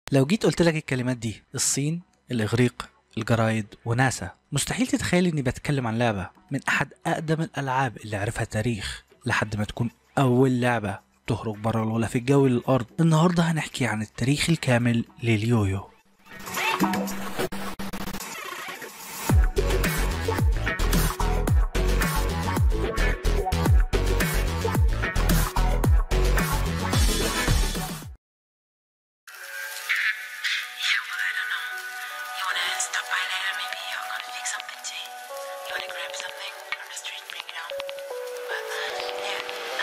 لو جيت قلت لك الكلمات دي الصين الإغريق الجرايد وناسا مستحيل تتخيل إني بتكلم عن لعبة من أحد أقدم الألعاب اللي عرفها التاريخ لحد ما تكون أول لعبة تخرج بره الغلاف الجوي للأرض النهاردة هنحكي عن التاريخ الكامل لليويو Yeah, well, I don't know. You wanna stop by later? Maybe you're gonna fix something tea. You wanna grab something from the street, bring it home. But, uh, yeah,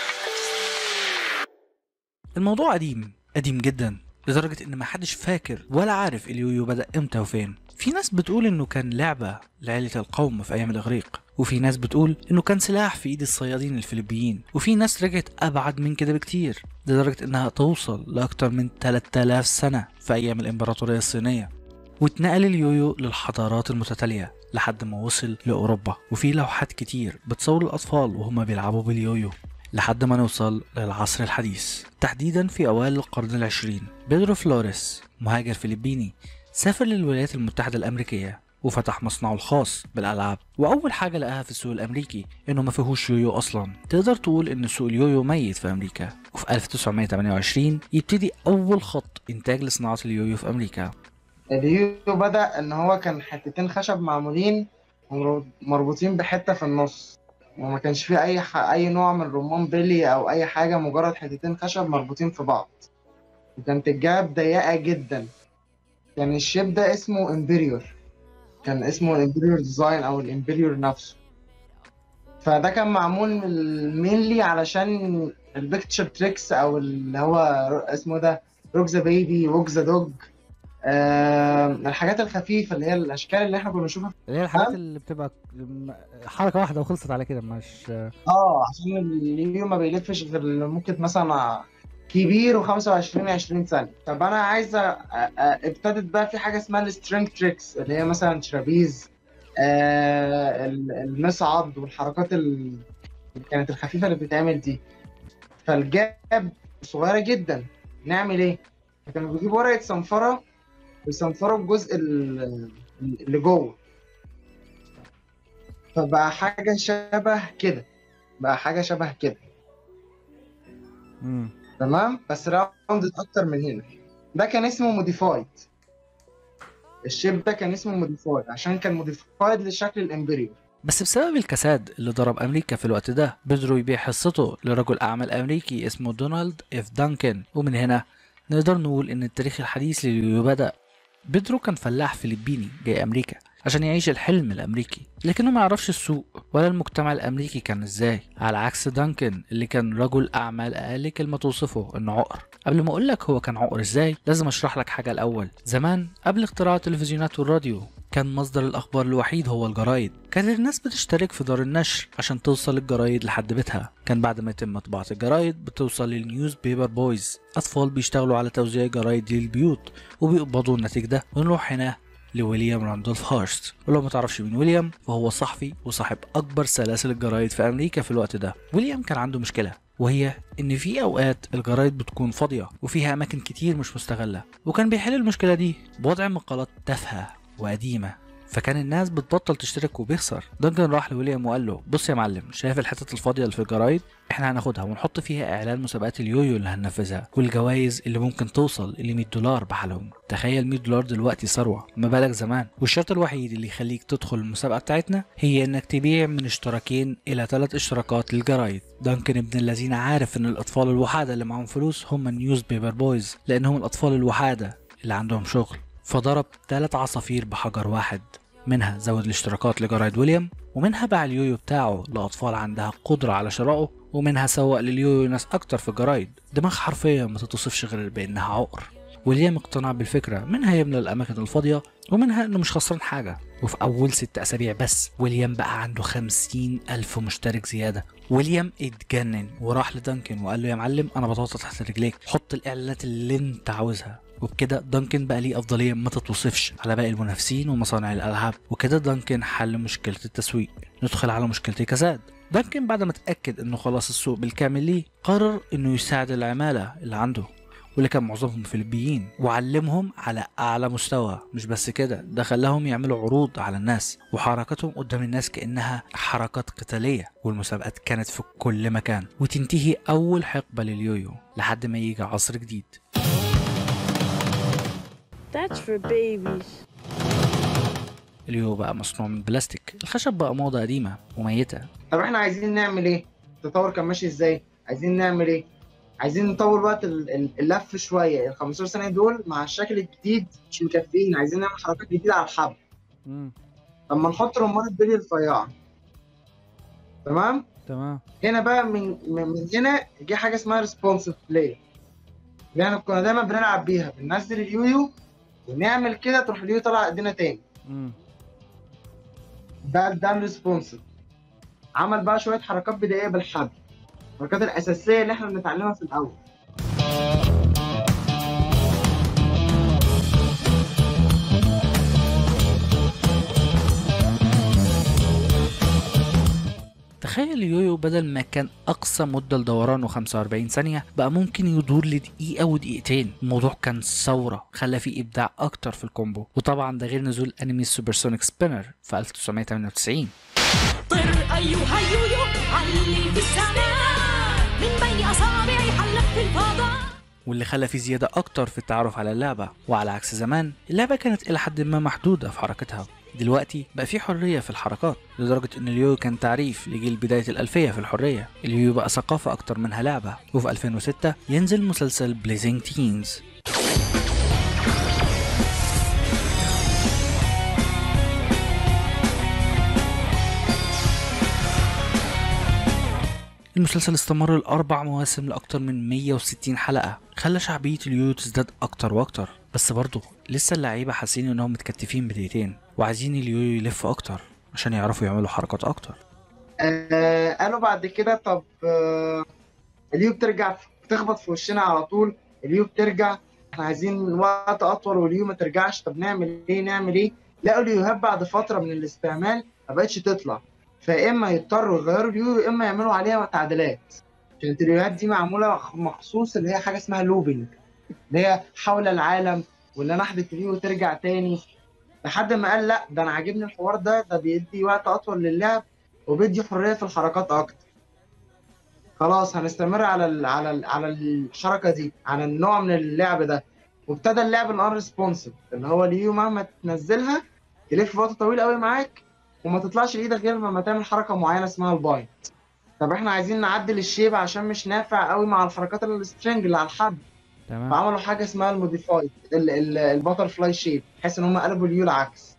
just الموضوع قديم قديم جدا لدرجة إن محدش فاكر ولا عارف اليويو بدأ إمتى وفين في ناس بتقول إنه كان لعبة لعيلة القوم في أيام الإغريق وفي ناس بتقول إنه كان سلاح في إيد الصيادين الفلبيين وفي ناس رجعت أبعد من كده بكتير لدرجة إنها توصل لأكتر من 3000 سنة في أيام الإمبراطورية الصينية واتنقل اليويو للحضارات المتتالية لحد ما وصل لأوروبا وفي لوحات كتير بتصور الأطفال وهما بيلعبوا باليويو لحد ما نوصل للعصر الحديث تحديدا في أوائل القرن العشرين بيدرو فلوريس مهاجر فلبيني سافر للولايات المتحدة الأمريكية وفتح مصنعه الخاص بالألعاب وأول حاجة لقاها في السوق الأمريكي إنه ما فيهوش يويو أصلا تقدر تقول إن سوق اليويو ميت في أمريكا وفي 1928 يبتدي أول خط إنتاج لصناعة اليويو في أمريكا اليو بدأ إن هو كان حتتين خشب معمولين ومر- مربوطين بحتة في النص وما كانش فيه أي ح... أي نوع من رمان بيلي أو أي حاجة مجرد حتتين خشب مربوطين في بعض وكانت الجاب ضيقة جدا كان الشيب ده اسمه امبريور كان اسمه الامبريور ديزاين أو الامبريور نفسه فده كان معمول مينلي علشان البيكتشر تريكس أو اللي هو اسمه ده روك ذا بيبي ووك ذا دوج آه الحاجات الخفيفه اللي هي الاشكال اللي احنا كنا بنشوفها اللي هي الحاجات ها؟ اللي بتبقى م- حركه واحده وخلصت على كده مش اه عشان اليو ما بيلفش غير ممكن مثلا كبير و25 20 ثانيه طب انا عايز أ- أ- ابتدت بقى في حاجه اسمها السترينج تريكس اللي هي مثلا ترابيز آه ال- المصعد والحركات ال- اللي كانت الخفيفه اللي بتتعمل دي فالجاب صغيره جدا نعمل ايه؟ كانوا بيجيبوا ورقه صنفره ويصنفروا الجزء ال- اللي جوه فبقى حاجه شبه كده بقى حاجه شبه كده مم. تمام بس راوندد اكتر من هنا ده كان اسمه موديفايد الشيب ده كان اسمه موديفايد عشان كان موديفايد لشكل الامبريو بس بسبب الكساد اللي ضرب أمريكا في الوقت ده بيدرو يبيع حصته لرجل أعمال أمريكي اسمه دونالد إف دانكن ومن هنا نقدر نقول إن التاريخ الحديث لليويو بدأ بيدرو كان فلاح فلبيني جاي أمريكا عشان يعيش الحلم الأمريكي لكنه ما يعرفش السوق ولا المجتمع الأمريكي كان إزاي على عكس دانكن اللي كان رجل أعمال أقل كلمة توصفه إنه عقر قبل ما أقول لك هو كان عقر إزاي لازم أشرح لك حاجة الأول زمان قبل اختراع التلفزيونات والراديو كان مصدر الأخبار الوحيد هو الجرايد كانت الناس بتشترك في دار النشر عشان توصل الجرايد لحد بيتها كان بعد ما يتم طباعة الجرايد بتوصل للنيوز بيبر بويز أطفال بيشتغلوا على توزيع جرايد للبيوت وبيقبضوا النتيج ده ونروح هنا لويليام راندولف هارست ولو ما تعرفش مين ويليام فهو صحفي وصاحب أكبر سلاسل الجرايد في أمريكا في الوقت ده ويليام كان عنده مشكلة وهي إن في أوقات الجرايد بتكون فاضية وفيها أماكن كتير مش مستغلة وكان بيحل المشكلة دي بوضع مقالات تافهة وقديمة فكان الناس بتبطل تشترك وبيخسر دانكن راح لويليام وقال له بص يا معلم شايف الحتت الفاضيه اللي في الجرايد احنا هناخدها ونحط فيها اعلان مسابقات اليويو اللي هننفذها والجوائز اللي ممكن توصل ل 100 دولار بحالهم تخيل 100 دولار دلوقتي ثروه ما بالك زمان والشرط الوحيد اللي يخليك تدخل المسابقه بتاعتنا هي انك تبيع من اشتراكين الى ثلاث اشتراكات للجرايد دانكن ابن الذين عارف ان الاطفال الوحاده اللي معاهم فلوس هم النيوز بيبر بويز لانهم الاطفال الوحاده اللي عندهم شغل فضرب ثلاث عصافير بحجر واحد منها زود الاشتراكات لجرايد ويليام ومنها باع اليويو بتاعه لأطفال عندها قدرة على شرائه ومنها سوق لليويو ناس أكتر في الجرايد دماغ حرفيا ما تتوصفش غير بإنها عقر ويليام اقتنع بالفكرة منها يملى الأماكن الفاضية ومنها إنه مش خسران حاجة وفي أول ست أسابيع بس ويليام بقى عنده خمسين ألف مشترك زيادة ويليام اتجنن وراح لدانكن وقال له يا معلم أنا بطاطا تحت رجليك حط الإعلانات اللي أنت عاوزها وبكده دانكن بقى ليه أفضلية ما تتوصفش على باقي المنافسين ومصانع الألعاب وكده دانكن حل مشكلة التسويق ندخل على مشكلة الكساد دانكن بعد ما اتأكد إنه خلاص السوق بالكامل ليه قرر إنه يساعد العمالة اللي عنده واللي كان معظمهم فلبيين وعلمهم على اعلى مستوى مش بس كده ده خلاهم يعملوا عروض على الناس وحركاتهم قدام الناس كانها حركات قتاليه والمسابقات كانت في كل مكان وتنتهي اول حقبه لليويو لحد ما يجي عصر جديد That's for babies. اليويو بقى مصنوع من بلاستيك الخشب بقى موضه قديمه وميته طب احنا عايزين نعمل ايه؟ التطور كان ماشي ازاي؟ عايزين نعمل ايه؟ عايزين نطول وقت ال- ال- اللف شويه ال 15 سنه دول مع الشكل الجديد مش مكفيين عايزين نعمل حركات جديده على الحبل مم. طب ما نحط رمان البلي الرفيعه تمام؟ تمام هنا بقى من من من هنا جه حاجه اسمها ريسبونسيف بلاي اللي احنا كنا دايما بنلعب بيها بننزل اليويو ونعمل كده تروح اليويو طالع قدنا تاني مم. ده ده الريسبونسيف عمل بقى شويه حركات بدائيه بالحبل الحركات الاساسيه اللي احنا بنتعلمها في الاول تخيل اليويو بدل ما كان أقصى مدة لدورانه 45 ثانية بقى ممكن يدور لدقيقة ودقيقتين الموضوع كان ثورة خلى فيه إبداع أكتر في الكومبو وطبعا ده غير نزول أنمي سوبرسونيك سبينر في 1998 طر أيها اليويو علي في السماء من بين أصابعي حلق في الفضاء واللي خلى فيه زيادة أكتر في التعرف على اللعبة وعلى عكس زمان اللعبة كانت إلى حد ما محدودة في حركتها دلوقتي بقى في حرية في الحركات لدرجة إن اليويو كان تعريف لجيل بداية الألفية في الحرية اليويو بقى ثقافة أكتر منها لعبة وفي 2006 ينزل مسلسل بليزنج تينز المسلسل استمر الأربع مواسم لأكتر من 160 حلقة خلى شعبية اليويو تزداد أكتر وأكتر بس برضه لسه اللعيبة حاسين إنهم متكتفين بدقيقتين وعايزين اليويو يلف أكتر عشان يعرفوا يعملوا حركات أكتر آه قالوا بعد كده طب آه اليو بترجع بتخبط في وشنا على طول اليو بترجع احنا عايزين وقت اطول واليو ما ترجعش طب نعمل ايه نعمل ايه لقوا اليوهات بعد فتره من الاستعمال ما بقتش تطلع فيا اما يضطروا يغيروا اليو يا اما يعملوا عليها تعديلات كانت اليوهات دي معموله مخصوص اللي هي حاجه اسمها لوبينج اللي هي حول العالم واللي انا احدث اليو وترجع تاني لحد ما قال لا ده انا عاجبني الحوار ده ده بيدي وقت اطول للعب وبيدي حريه في الحركات اكتر خلاص هنستمر على ال على ال على الحركه دي على النوع من اللعب ده وابتدى اللعب الان ريسبونسيف اللي هو اليو مهما تنزلها تلف وقت طويل قوي معاك وما تطلعش ايدك غير لما تعمل حركه معينه اسمها البايند طب احنا عايزين نعدل الشيب عشان مش نافع قوي مع الحركات السترنج اللي على الحبل تمام فعملوا حاجه اسمها الموديفايد الباتر فلاي شيب بحيث ان هم قلبوا اليو العكس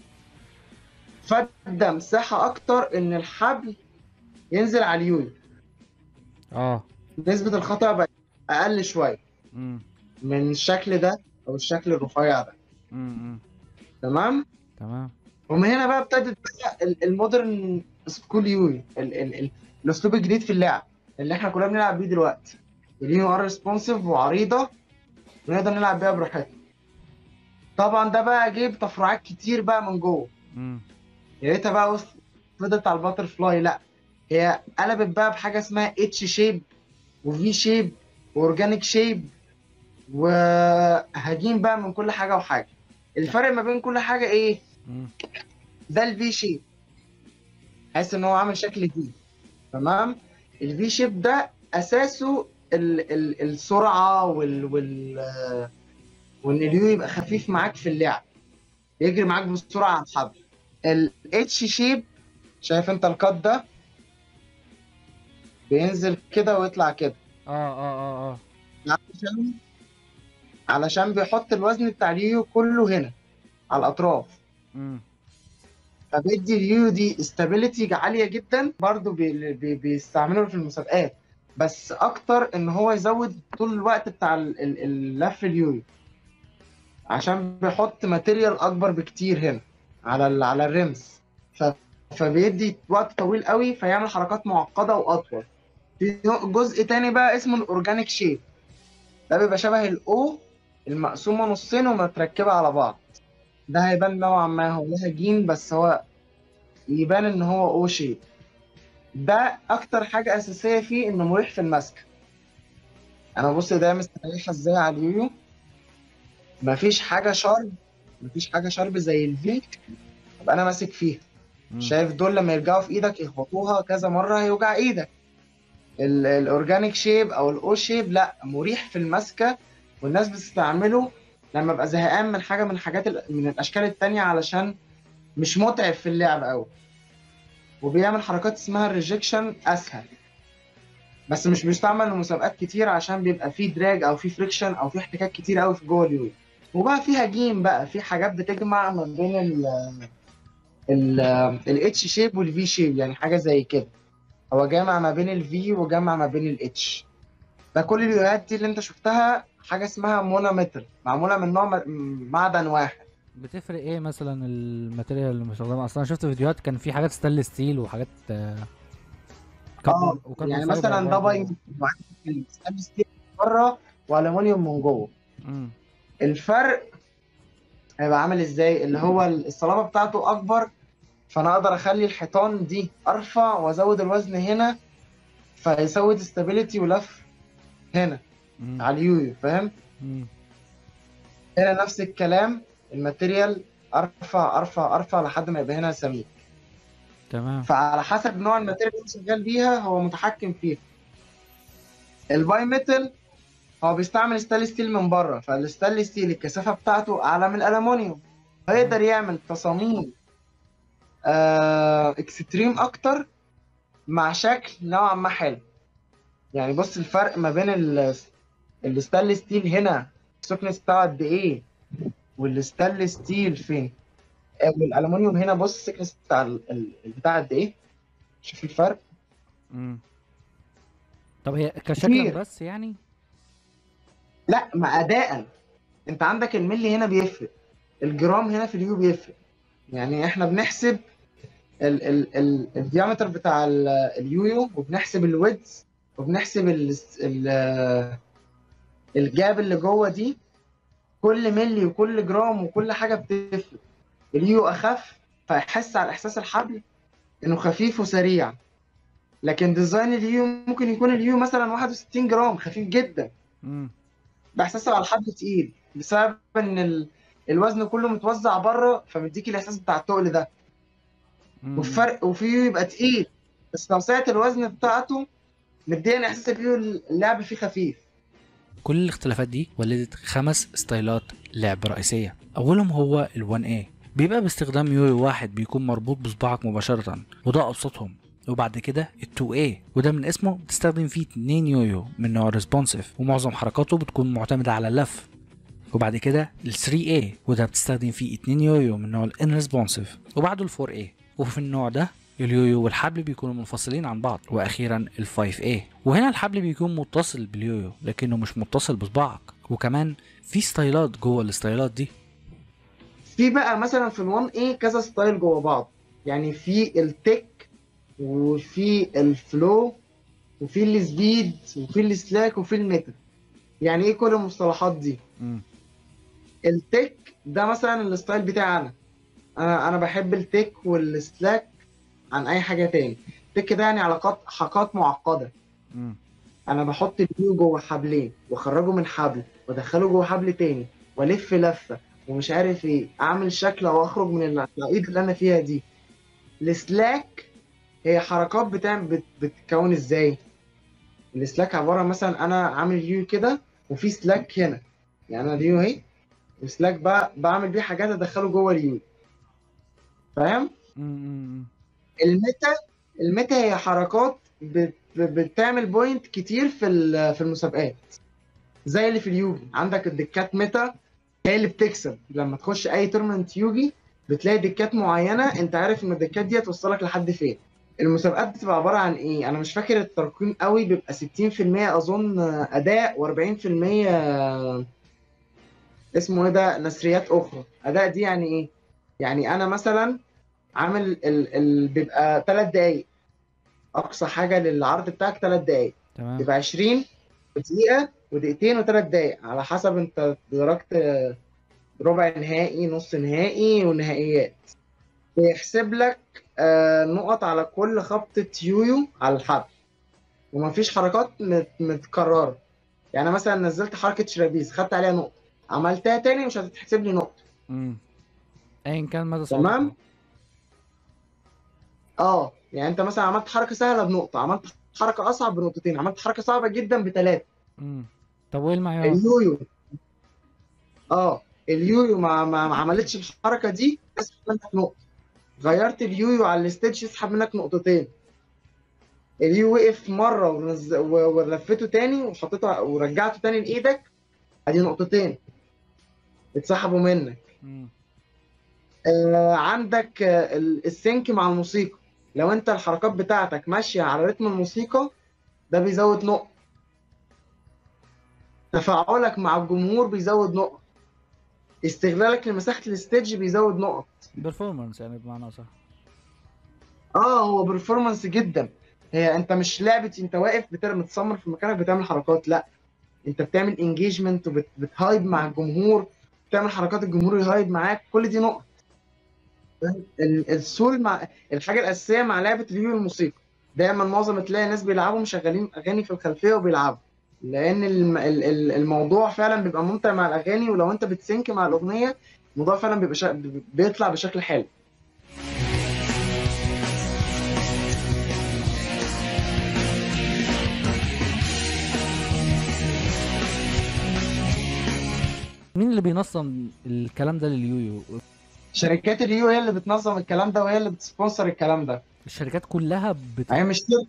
فادى مساحه اكتر ان الحبل ينزل على اليو اه نسبه الخطا بقت اقل شويه مم. من الشكل ده او الشكل الرفيع ده مم. مم. تمام تمام ومن هنا بقى ابتدت بقى ال- المودرن سكول يوي ال ال ال الاسلوب الجديد في اللعب اللي احنا كلنا بنلعب بيه دلوقتي اليو ار ريسبونسيف وعريضه ونقدر نلعب بيها براحتنا طبعا ده بقى جيب تفرعات كتير بقى من جوه مم. يا ريتها بقى وص- فضلت على الباتر فلاي لا هي قلبت بقى بحاجه اسمها اتش شيب وفي شيب واورجانيك شيب وهجين بقى من كل حاجه وحاجه الفرق ما بين كل حاجه ايه مم. ده الفي شيب حاسس ان هو عامل شكل دي تمام الفي شيب ده اساسه ال ال السرعه وال وال آه، وان اليو يبقى خفيف معاك في اللعب يجري معاك بسرعه على الحبل الاتش شيب شايف انت الكات ده بينزل كده ويطلع كده اه اه اه اه علشان علشان بيحط الوزن بتاع اليو كله هنا على الاطراف مم. فبيدي اليو دي استابيليتي عاليه جدا برضو بي بي بيستعملوه في المسابقات بس اكتر ان هو يزود طول الوقت بتاع ال- ال- اللف اليو عشان بيحط ماتيريال اكبر بكتير هنا على ال على الرمز ف فبيدي وقت طويل قوي فيعمل حركات معقده واطول في نوع- جزء تاني بقى اسمه الاورجانيك شيب ده بيبقى شبه الاو المقسومه نصين ومتركبه على بعض ده هيبان نوعا ما هو لها جين بس هو يبان ان هو او شيب ده اكتر حاجه اساسيه فيه انه مريح في المسك انا بص ده مستريحه ازاي على اليويو مفيش حاجه شارب مفيش حاجه شارب زي الفي ابقى انا ماسك فيها مم. شايف دول لما يرجعوا في ايدك يخبطوها كذا مره هيوجع ايدك ال- الاورجانيك شيب او الاو شيب لا مريح في المسكه والناس بتستعمله لما ابقى زهقان من حاجه من الحاجات ال- من الاشكال التانية علشان مش متعب في اللعب قوي وبيعمل حركات اسمها الريجكشن اسهل بس مش بيستعمل لمسابقات كتير عشان بيبقى فيه دراج او فيه فريكشن او فيه احتكاك كتير قوي في جوه اليويو وبقى فيها جيم بقى في حاجات بتجمع ما بين ال ال الاتش شيب والفي شيب يعني حاجه زي كده هو جامع ما بين الفي وجامع ما بين الاتش ده كل الفيديوهات دي اللي انت شفتها حاجه اسمها مونومتر معموله من نوع م- معدن واحد بتفرق ايه مثلا الماتيريال اللي مستخدمه اصلا انا شفت فيديوهات كان في حاجات ستانلس ستيل وحاجات آه، اه كربون- وكربون يعني فايبر مثلا ده برضه. باي ستانلس ستيل من بره والومنيوم من جوه مم. الفرق هيبقى عامل ازاي اللي هو الصلابه بتاعته اكبر فانا اقدر اخلي الحيطان دي ارفع وازود الوزن هنا فيزود استابيليتي ولف هنا مم. على اليويو فاهم مم. هنا نفس الكلام الماتيريال ارفع ارفع ارفع لحد ما يبقى هنا سميك تمام فعلى حسب نوع الماتيريال اللي انت شغال بيها هو متحكم فيها الباي ميتال هو بيستعمل ستانلس ستيل من بره فالستانلس ستيل الكثافه بتاعته اعلى من الالومنيوم فيقدر يعمل تصاميم آه اكستريم اكتر مع شكل نوعا ما حلو يعني بص الفرق ما بين ال- الستانلس ستيل هنا السكنس بتاعه قد ايه والستانلس ستيل فين آه، والالومنيوم هنا بص السكنس بتاع ال- ال- البتاع قد ايه شوف الفرق مم. طب هي كشكلا كتير. بس يعني لا مع اداء انت عندك الملي هنا بيفرق الجرام هنا في اليو بيفرق يعني احنا بنحسب ال ال ال الديامتر بتاع ال- اليويو وبنحسب الويدز وبنحسب ال ال الجاب اللي جوه دي كل ملي وكل جرام وكل حاجه بتفرق اليو اخف فيحس على احساس الحبل انه خفيف وسريع لكن ديزاين اليو ممكن يكون اليو مثلا 61 جرام خفيف جدا مم. باحساسه على الحبل تقيل بسبب ان ال... الوزن كله متوزع بره فمديك الاحساس بتاع التقل ده مم. والفرق وفيه يبقى تقيل بس توسعة الوزن بتاعته مدينا احساس ان فيه اللعب فيه خفيف كل الاختلافات دي ولدت خمس ستايلات لعب رئيسية أولهم هو ال 1A بيبقى باستخدام يويو واحد بيكون مربوط بصباعك مباشرة وده أبسطهم وبعد كده ال 2A وده من اسمه بتستخدم فيه اتنين يويو من نوع ريسبونسيف ومعظم حركاته بتكون معتمدة على اللف وبعد كده ال 3A وده بتستخدم فيه اتنين يويو من نوع الان ريسبونسيف وبعده ال 4A وفي النوع ده اليويو والحبل بيكونوا منفصلين عن بعض واخيرا ال 5A وهنا الحبل بيكون متصل باليويو لكنه مش متصل بصباعك وكمان في ستايلات جوه الستايلات دي في بقى مثلا في ال 1 a كذا ستايل جوه بعض يعني في التك وفي الفلو وفي السبيد وفي السلاك وفي الميتا يعني ايه كل المصطلحات دي مم. التك ده مثلا الستايل بتاعي انا انا انا بحب التك والسلاك عن اي حاجه تاني التك ده يعني علاقات حلقات معقده مم. انا بحط الفيو جوه حبلين واخرجه من حبل وادخله جوه حبل تاني والف لفه ومش عارف ايه اعمل شكل او اخرج من التعقيد اللي انا فيها دي السلاك هي حركات بتعمل بت- بتتكون ازاي السلاك عباره مثلا انا عامل يو كده وفي سلاك هنا يعني انا اليو اهي وسلاك بقى بعمل بيه حاجات ادخله جوه اليو فاهم مم. مم. الميتا الميتا هي حركات بت... بتعمل بوينت كتير في ال- في المسابقات زي اللي في اليوجي عندك الدكات ميتا هي اللي بتكسب لما تخش اي تورنمنت يوجي بتلاقي دكات معينه انت عارف ان الدكات دي هتوصلك لحد فين المسابقات بتبقى عباره عن ايه انا مش فاكر الترقيم قوي بيبقى 60% اظن اداء و40% اسمه ايه ده نثريات اخرى اداء دي يعني ايه يعني انا مثلا عامل ال... ال... بيبقى 3 دقايق اقصى حاجه للعرض بتاعك 3 دقايق تمام يبقى 20 دقيقه ودقيقتين وثلاث دقايق على حسب انت درجت ربع نهائي نص نهائي ونهائيات بيحسب لك آه، نقط على كل خبطة يويو على الحبل ومفيش حركات مت- متكررة يعني مثلا نزلت حركه شرابيز خدت عليها نقطه عملتها تاني مش هتتحسب لي نقطه امم ايا كان مدى تمام. صعوبتها اه يعني انت مثلا عملت حركه سهله بنقطه عملت حركه اصعب بنقطتين عملت حركه صعبه جدا بثلاثه امم طب وايه المعيار؟ اليويو اه اليويو ما, ما, ما عملتش الحركه دي اسحب منك نقطه غيرت اليويو على الستيج يسحب منك نقطتين اليو وقف مره ونز... و- ولفته تاني وحطيته ورجعته تاني لايدك ادي نقطتين اتسحبوا منك مم. آه عندك آه ال- السينك مع الموسيقى لو انت الحركات بتاعتك ماشيه على رتم الموسيقى ده بيزود نقط تفاعلك مع الجمهور بيزود نقط استغلالك لمساحه الستيج بيزود نقط بيرفورمانس يعني بمعنى صح اه هو برفورمانس جدا هي انت مش لعبه انت واقف بتر- متسمر في مكانك بتعمل حركات لا انت بتعمل انجيجمنت وبتهايب مع الجمهور بتعمل حركات الجمهور يهايب معاك كل دي نقط فاهم؟ ال- السول مع الحاجه الاساسيه مع لعبه اليو الموسيقى دايما معظم تلاقي ناس بيلعبوا مشغلين اغاني في الخلفيه وبيلعبوا لان الم- ال- ال- الموضوع فعلا بيبقى ممتع مع الاغاني ولو انت بتسينك مع الاغنيه الموضوع فعلا بيبقى شا... بيطلع بشكل حلو مين اللي بينظم الكلام ده لليويو؟ شركات اليو هي اللي بتنظم الكلام ده وهي اللي بتسبونسر الكلام ده الشركات كلها بت... هي مش كده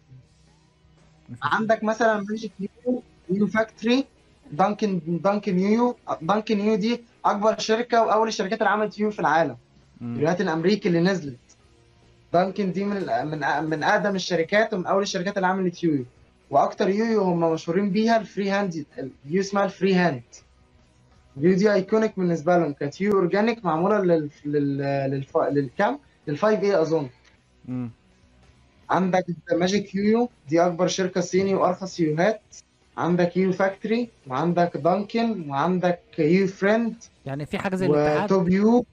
عندك مثلا ماجيك يو يو فاكتوري دانكن دانكن يو دانكن يو دي اكبر شركه واول الشركات اللي عملت يو في العالم مم. الولايات الامريكي اللي نزلت دانكن دي من من من اقدم الشركات ومن اول الشركات اللي عملت يو واكتر يو هم مشهورين بيها الفري هاند اليو اسمها الفري هاند اليو دي ايكونيك بالنسبه لهم كانت يو اورجانيك معموله لل لل للف... للكام لل 5 اي اظن مم. عندك ماجيك يو دي اكبر شركه صيني وارخص يوهات عندك يو فاكتوري وعندك دانكن وعندك يو فريند يعني في حاجه زي الاتحاد وتوب يو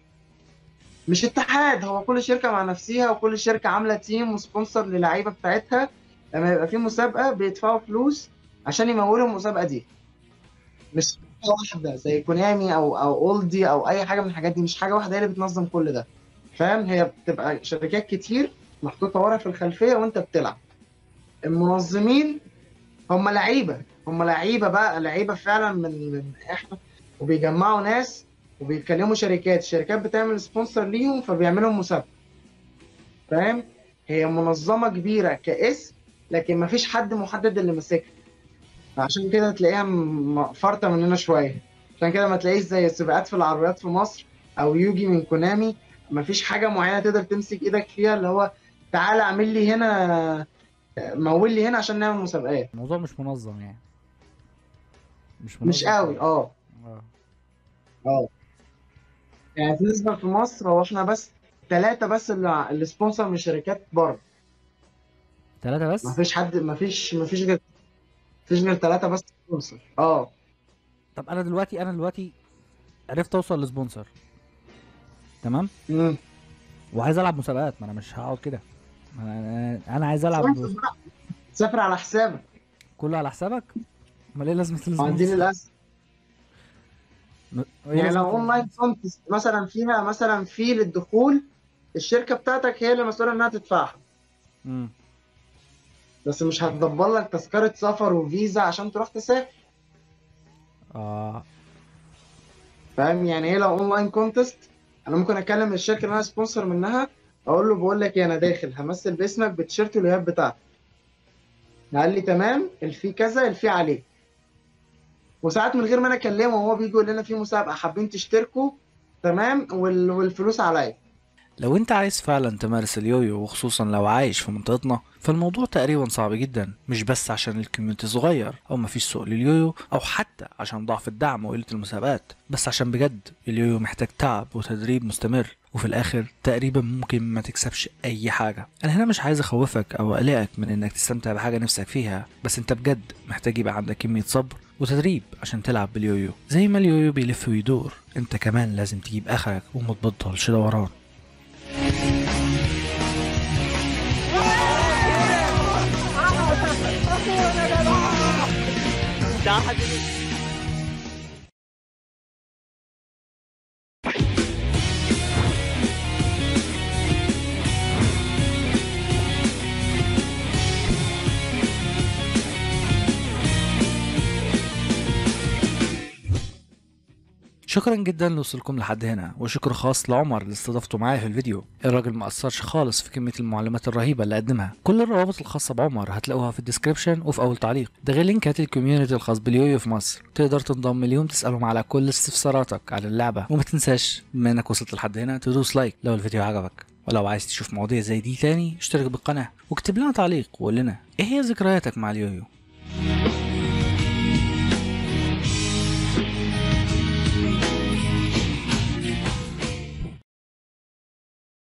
مش اتحاد هو كل شركه مع نفسها وكل شركه عامله تيم وسبونسر للعيبه بتاعتها لما يبقى في مسابقه بيدفعوا فلوس عشان يمولوا المسابقه دي مش حاجه واحده زي كونامي او او اولدي او اي حاجه من الحاجات دي مش حاجه واحده هي اللي بتنظم كل ده فاهم هي بتبقى شركات كتير محطوطه ورا في الخلفيه وانت بتلعب المنظمين هم لعيبه هم لعيبه بقى لعيبه فعلا من من احنا وبيجمعوا ناس وبيتكلموا شركات الشركات بتعمل سبونسر ليهم فبيعملوا مسابقه فاهم هي منظمه كبيره كاسم لكن مفيش حد محدد اللي ماسكها عشان كده تلاقيها م- فرطه مننا شويه عشان كده ما تلاقيش زي السباقات في العربيات في مصر او يوجي من كونامي مفيش حاجه معينه تقدر تمسك ايدك فيها اللي هو تعالى اعمل لي هنا مول لي هنا عشان نعمل مسابقات الموضوع مش منظم يعني مش منظم مش قوي اه اه اه يعني بالنسبه في مصر هو احنا بس ثلاثه بس اللي اللي سبونسر من شركات بره ثلاثة بس مفيش حد مفيش مفيش غير مفيش غير ثلاثه بس سبونسر اه طب انا دلوقتي انا دلوقتي عرفت اوصل لسبونسر تمام امم وعايز العب مسابقات ما انا مش هقعد كده ما انا انا عايز العب سافر على حسابك كله على حسابك امال ايه لازمه عندي السبونسر للاسف م- إيه يعني لازمة لو اونلاين كونتست مثلا فيها مثلا في للدخول الشركه بتاعتك هي اللي مسؤوله انها تدفعها مم. بس مش هتدبر لك تذكره سفر وفيزا عشان تروح تسافر اه فاهم يعني ايه لو اونلاين كونتست انا ممكن اكلم الشركه اللي انا سبونسر منها اقول له بقول لك إيه، انا داخل همثل باسمك بالتيشيرت والهياب بتاعتك قال لي تمام الفي كذا الفي عليه وساعات من غير ما انا اكلمه هو بيجي يقول لنا في مسابقه حابين تشتركوا تمام وال... والفلوس عليا لو انت عايز فعلا تمارس اليويو وخصوصا لو عايش في منطقتنا فالموضوع تقريبا صعب جدا مش بس عشان الكوميونتي صغير او مفيش سوق لليويو او حتى عشان ضعف الدعم وقلة المسابقات بس عشان بجد اليويو محتاج تعب وتدريب مستمر وفي الاخر تقريبا ممكن ما تكسبش اي حاجة انا هنا مش عايز اخوفك او اقلقك من انك تستمتع بحاجة نفسك فيها بس انت بجد محتاج يبقى عندك كمية صبر وتدريب عشان تلعب باليويو زي ما اليويو بيلف ويدور انت كمان لازم تجيب اخرك وما تبطلش دوران تعال حبيبي شكرا جدا لوصولكم لحد هنا وشكر خاص لعمر اللي استضافته معايا في الفيديو الراجل ما قصرش خالص في كميه المعلومات الرهيبه اللي قدمها كل الروابط الخاصه بعمر هتلاقوها في الديسكربشن وفي اول تعليق ده غير لينكات الكوميونتي الخاص باليويو في مصر تقدر تنضم اليوم تسالهم على كل استفساراتك عن اللعبه وما تنساش بما انك وصلت لحد هنا تدوس لايك لو الفيديو عجبك ولو عايز تشوف مواضيع زي دي تاني اشترك بالقناه واكتب لنا تعليق وقول لنا ايه هي ذكرياتك مع اليويو